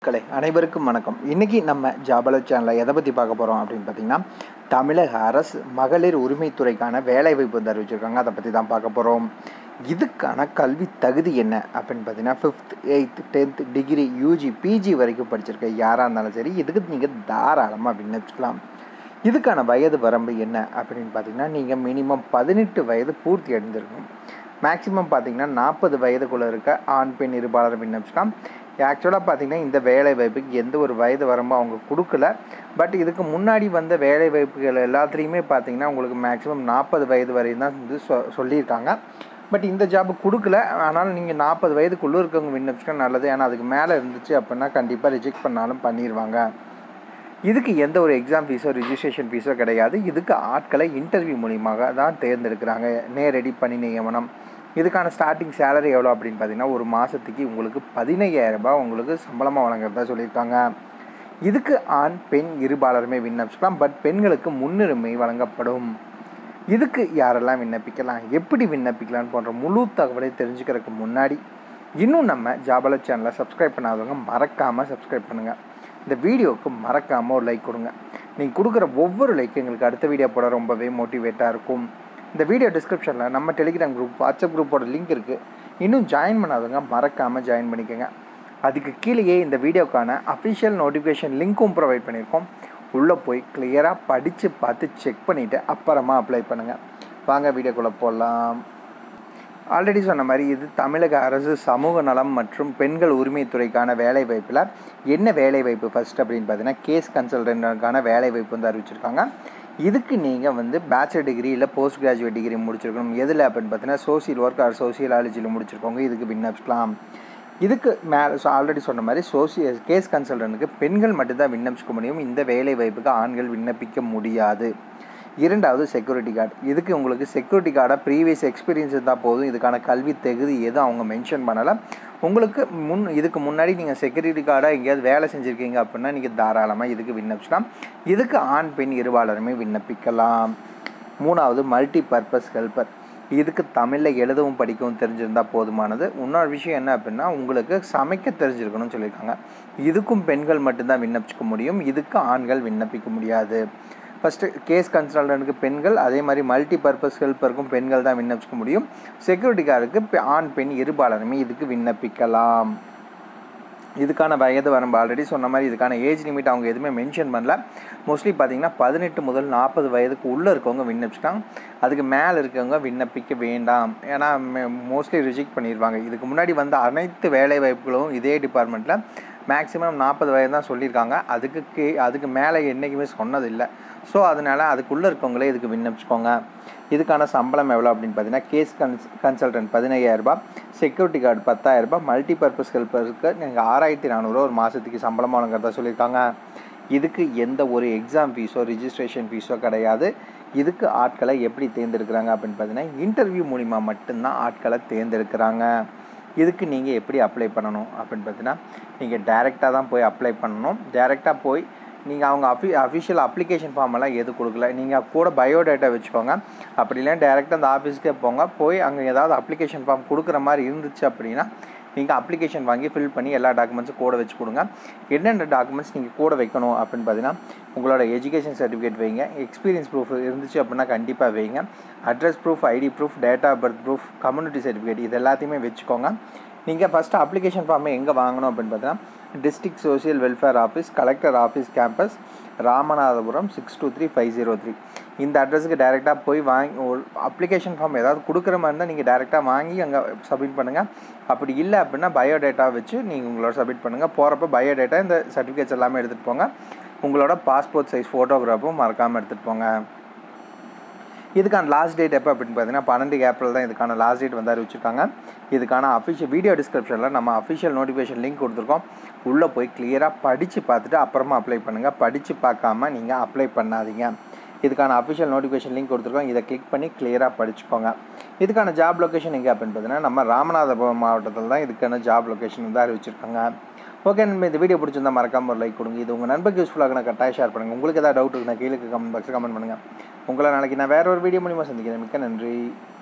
கலை அனைவருக்கும் வணக்கம் இன்றைக்கி நம்ம ஜாபல சேனலில் எதை பற்றி பார்க்க போகிறோம் அப்படின்னு பார்த்தீங்கன்னா தமிழக அரசு மகளிர் உரிமைத்துறைக்கான வேலைவாய்ப்பு வந்து அறிவிச்சிருக்காங்க அதை பற்றி தான் பார்க்க போகிறோம் இதுக்கான கல்வி தகுதி என்ன அப்படின்னு பார்த்தீங்கன்னா fifth eighth tenth degree UG PG வரைக்கும் படிச்சிருக்க யாராக இருந்தாலும் சரி இதுக்கு நீங்கள் தாராளமாக விண்ணப்பிச்சுக்கலாம் இதுக்கான வயது வரம்பு என்ன அப்படின்னு பார்த்தீங்கன்னா நீங்கள் மினிமம் பதினெட்டு வயது பூர்த்தி அடைந்திருக்கணும் மேக்ஸிமம் பார்த்தீங்கன்னா நாற்பது வயதுக்குள்ளே இருக்க ஆண் பெண் இருபாலர் விண்ணப்பிச்சுக்கலாம் ஆக்சுவலாக பார்த்தீங்கன்னா இந்த வேலை வாய்ப்புக்கு எந்த ஒரு வயது வரம்பும் அவங்க கொடுக்கல பட் இதுக்கு முன்னாடி வந்த வேலை வாய்ப்புகள் எல்லாத்துலேயுமே பார்த்தீங்கன்னா உங்களுக்கு மேக்ஸிமம் நாற்பது வயது வரையும் தான் வந்து சொ சொல்லியிருக்காங்க பட் இந்த ஜாப் கொடுக்கல ஆனால் நீங்கள் நாற்பது வயதுக்குள்ளே இருக்கவங்க விண்ணப்பிச்சுக்கா நல்லது ஏன்னா அதுக்கு மேலே இருந்துச்சு அப்படின்னா கண்டிப்பாக ரிஜெக்ட் பண்ணாலும் பண்ணிடுவாங்க இதுக்கு எந்த ஒரு எக்ஸாம் ஃபீஸோ ரிஜிஸ்ட்ரேஷன் ஃபீஸோ கிடையாது இதுக்கு ஆட்களை இன்டர்வியூ மூலியமாக தான் தேர்ந்தெடுக்கிறாங்க நேரடி பணி நியமனம் இதுக்கான ஸ்டார்டிங் சேலரி எவ்வளோ அப்படின்னு பார்த்தீங்கன்னா ஒரு மாதத்துக்கு உங்களுக்கு பதினையாயிரம் ரூபாய் உங்களுக்கு சம்பளமாக வழங்குறதா சொல்லியிருக்காங்க இதுக்கு ஆண் பெண் இருபாலருமே விண்ணப்பிச்சுக்கலாம் பட் பெண்களுக்கு முன்னுரிமை வழங்கப்படும் இதுக்கு யாரெல்லாம் விண்ணப்பிக்கலாம் எப்படி விண்ணப்பிக்கலாம் போன்ற முழு தகவலை தெரிஞ்சுக்கிறதுக்கு முன்னாடி இன்னும் நம்ம ஜாபல சேனலை சப்ஸ்கிரைப் பண்ணாதவங்க மறக்காமல் சப்ஸ்கிரைப் பண்ணுங்கள் இந்த வீடியோவுக்கு மறக்காமல் ஒரு லைக் கொடுங்க நீங்கள் கொடுக்குற ஒவ்வொரு லைக் எங்களுக்கு அடுத்த வீடியோ போட ரொம்பவே மோட்டிவேட்டாக இருக்கும் இந்த வீடியோ டிஸ்கிரிப்ஷனில் நம்ம டெலிகிராம் குரூப் வாட்ஸ்அப் குரூப்போட லிங்க் இருக்குது இன்னும் ஜாயின் பண்ணாதவங்க மறக்காமல் ஜாயின் பண்ணிக்கோங்க அதுக்கு கீழேயே இந்த வீடியோக்கான அஃபிஷியல் நோட்டிஃபிகேஷன் லிங்க்கும் ப்ரொவைட் பண்ணியிருக்கோம் உள்ளே போய் கிளியராக படித்து பார்த்து செக் பண்ணிவிட்டு அப்புறமா அப்ளை பண்ணுங்கள் வாங்க வீடியோக்குள்ளே போடலாம் ஆல்ரெடி சொன்ன மாதிரி இது தமிழக அரசு சமூக நலம் மற்றும் பெண்கள் உரிமைத்துறைக்கான வேலை வாய்ப்பில் என்ன வேலை வாய்ப்பு ஃபஸ்ட் அப்படின்னு பார்த்தீங்கன்னா கேஸ் கன்சல்டன்ட்டுக்கான வேலை வாய்ப்பு வந்து அறிவிச்சிருக்காங்க இதுக்கு நீங்கள் வந்து பேச்சுலர் டிகிரி இல்லை போஸ்ட் கிராஜுவேட் டிகிரி முடிச்சிருக்கணும் எதில் அப்படின்னு பார்த்தீங்கன்னா சோசியல் ஒர்க் ஆர் சோசியலாலஜியில் முடிச்சிருக்கவங்க இதுக்கு விண்ணப்பிக்கலாம் இதுக்கு மேலே ஆல்ரெடி சொன்ன மாதிரி சோசியல் கேஸ் கன்சல்டன்ட்டுக்கு பெண்கள் மட்டும்தான் விண்ணப்பிக்க முடியும் இந்த வேலை வாய்ப்புக்கு ஆண்கள் விண்ணப்பிக்க முடியாது இரண்டாவது செக்யூரிட்டி கார்டு இதுக்கு உங்களுக்கு செக்யூரிட்டி கார்டாக ப்ரீவியஸ் எக்ஸ்பீரியன்ஸ் இருந்தால் போதும் இதுக்கான கல்வி தகுதி எதுவும் அவங்க மென்ஷன் பண்ணலை உங்களுக்கு முன் இதுக்கு முன்னாடி நீங்கள் செக்யூரிட்டி கார்டாக எங்கேயாவது வேலை செஞ்சுருக்கீங்க அப்படின்னா நீங்கள் தாராளமாக இதுக்கு விண்ணப்பிக்கலாம் இதுக்கு ஆண் பெண் இருபாலருமே விண்ணப்பிக்கலாம் மூணாவது மல்டி பர்பஸ் ஹெல்ப்பர் இதுக்கு தமிழில் எழுதவும் படிக்கவும் தெரிஞ்சிருந்தால் போதுமானது இன்னொரு விஷயம் என்ன அப்படின்னா உங்களுக்கு சமைக்க தெரிஞ்சிருக்கணும்னு சொல்லியிருக்காங்க இதுக்கும் பெண்கள் மட்டும்தான் விண்ணப்பிக்க முடியும் இதுக்கு ஆண்கள் விண்ணப்பிக்க முடியாது ஃபஸ்ட்டு கேஸ் கன்சல்டன்ட்டுக்கு பெண்கள் அதே மாதிரி மல்டி பர்பஸ் ஹெல்ப்பருக்கும் பெண்கள் தான் விண்ணப்பிக்க முடியும் செக்யூரிட்டி கார்டுக்கு ஆண் பெண் இருபாலருமே இதுக்கு விண்ணப்பிக்கலாம் இதுக்கான வயது வரம்பு ஆல்ரெடி சொன்ன மாதிரி இதுக்கான ஏஜ் லிமிட் அவங்க எதுவுமே மென்ஷன் பண்ணல மோஸ்ட்லி பார்த்தீங்கன்னா பதினெட்டு முதல் நாற்பது வயதுக்கு உள்ளே இருக்கவங்க விண்ணப்பிச்சிட்டாங்க அதுக்கு மேலே இருக்கவங்க விண்ணப்பிக்க வேண்டாம் ஏன்னா மோஸ்ட்லி ரிஜெக்ட் பண்ணிடுவாங்க இதுக்கு முன்னாடி வந்த அனைத்து வேலை வாய்ப்புகளும் இதே டிபார்ட்மெண்ட்டில் மேக்ஸிமம் நாற்பது வயது தான் சொல்லியிருக்காங்க அதுக்கு கே அதுக்கு மேலே என்றைக்குமே சொன்னதில்லை ஸோ அதனால் அதுக்குள்ளே இருக்கவங்களே இதுக்கு விண்ணப்பிச்சுக்கோங்க இதுக்கான சம்பளம் எவ்வளோ அப்படின்னு பார்த்தீங்கன்னா கேஸ் கன்ஸ் கன்சல்டன்ட் பதினையாயிரரூபா செக்யூரிட்டி கார்டு பத்தாயிரரூபா மல்டி பர்பஸ் ஹெல்ப்பருக்கு நீங்கள் ஆறாயிரத்தி நானூறுரூவா ஒரு மாதத்துக்கு சம்பளம் வழங்குறதா சொல்லியிருக்காங்க இதுக்கு எந்த ஒரு எக்ஸாம் ஃபீஸோ ரிஜிஸ்ட்ரேஷன் ஃபீஸோ கிடையாது இதுக்கு ஆட்களை எப்படி தேர்ந்தெடுக்கிறாங்க அப்படின்னு பார்த்தீங்கன்னா இன்டர்வியூ மூலிமா மட்டும்தான் ஆட்களை தேர்ந்தெடுக்கிறாங்க இதுக்கு நீங்கள் எப்படி அப்ளை பண்ணணும் அப்படின்னு பார்த்தீங்கன்னா நீங்கள் டேரெக்டாக தான் போய் அப்ளை பண்ணணும் டேரெக்டாக போய் நீங்கள் அவங்க அஃபி அஃபிஷியல் அப்ளிகேஷன் ஃபார்ம் எல்லாம் எது கொடுக்கல நீங்கள் கூட பயோடேட்டா வச்சுக்கோங்க அப்படி இல்லைன்னா டேரெக்டாக அந்த ஆஃபீஸ்க்கே போங்க போய் அங்கே ஏதாவது அப்ளிகேஷன் ஃபார்ம் கொடுக்குற மாதிரி இருந்துச்சு அப்படின்னா நீங்கள் அப்ளிகேஷன் வாங்கி ஃபில் பண்ணி எல்லா டாக்குமெண்ட்ஸும் கூட வச்சு கொடுங்க என்னென்ன டாக்குமெண்ட்ஸ் நீங்கள் கூட வைக்கணும் அப்படின்னு பார்த்தீங்கன்னா உங்களோட எஜுகேஷன் சர்டிஃபிகேட் வைங்க எக்ஸ்பீரியன்ஸ் ப்ரூஃப் இருந்துச்சு அப்படின்னா கண்டிப்பாக வைங்க address proof ID proof date of birth proof community certificate இது எல்லாத்தையுமே வச்சுக்கோங்க நீங்கள் ஃபஸ்ட்டு அப்ளிகேஷன் ஃபார்மை எங்கே வாங்கணும் அப்படின்னு பார்த்தீங்கன்னா district social welfare office collector office campus Ramanathapuram six two three five zero three இந்த அட்ரஸுக்கு டேரெக்டாக போய் வாங்கி ஒரு அப்ளிகேஷன் ஃபார்ம் ஏதாவது கொடுக்குற மாதிரி இருந்தால் நீங்கள் டேரெக்டாக வாங்கி அங்கே சப்மிட் பண்ணுங்கள் அப்படி இல்லை அப்படின்னா பயோடேட்டா வச்சு நீங்கள் உங்களோட சப்மிட் பண்ணுங்கள் போகிறப்ப பயோடேட்டா இந்த சர்டிஃபிகேட்ஸ் எல்லாமே எடுத்துகிட்டு போங்க உங்களோட பாஸ்போர்ட் சைஸ் ஃபோட்டோகிராஃபும் மறக்காமல் எடுத்துகிட்டு போங்க இதுக்கான லாஸ்ட் டேட் எப்போ அப்படின்னு பார்த்தீங்கன்னா பன்னெண்டு ஏப்ரல் தான் இதுக்கான லாஸ்ட் டேட் வந்து அறிவிச்சிருக்காங்க இதுக்கான அஃபிஷியல் வீடியோ டிஸ்கிரிப்ஷனில் நம்ம அஃபிஷியல் நோட்டிஃபிகேஷன் லிங்க் கொடுத்துருக்கோம் உள்ளே போய் கிளியராக படித்து பார்த்துட்டு அப்புறமா அப்ளை பண்ணுங்கள் படித்து பார்க்காம நீங்கள் அப்ளை பண்ணாதீங்க இதுக்கான அஃபிஷியல் நோட்டிஃபிகேஷன் லிங்க் கொடுத்துருக்கோம் இதை கிளிக் பண்ணி கிளியராக படிச்சுக்கோங்க இதுக்கான ஜாப் லொக்கேஷன் எங்கே அப்படின்னு பார்த்தீங்கன்னா நம்ம ராமநாதபுரம் மாவட்டத்தில் தான் இதுக்கான ஜாப் லொக்கேஷன் வந்து அறிவிச்சிருக்காங்க ஓகே நம்ம இந்த வீடியோ பிடிச்சிருந்தா மறக்காம ஒரு லைக் கொடுங்க இது உங்கள் நண்பருக்கு யூஸ்ஃபுல்லாக கட்டாயம் ஷேர் பண்ணுங்கள் உங்களுக்கு ஏதாவது டவுட் இருக்குன்னா கீழே கமெண்ட் பாக்ஸில் கமெண்ட் பண்ணுங்கள் உங்களை நாளைக்கு நான் வேற ஒரு வீடியோ மூலிமா சந்திக்கிறேன் மிக்க நன்றி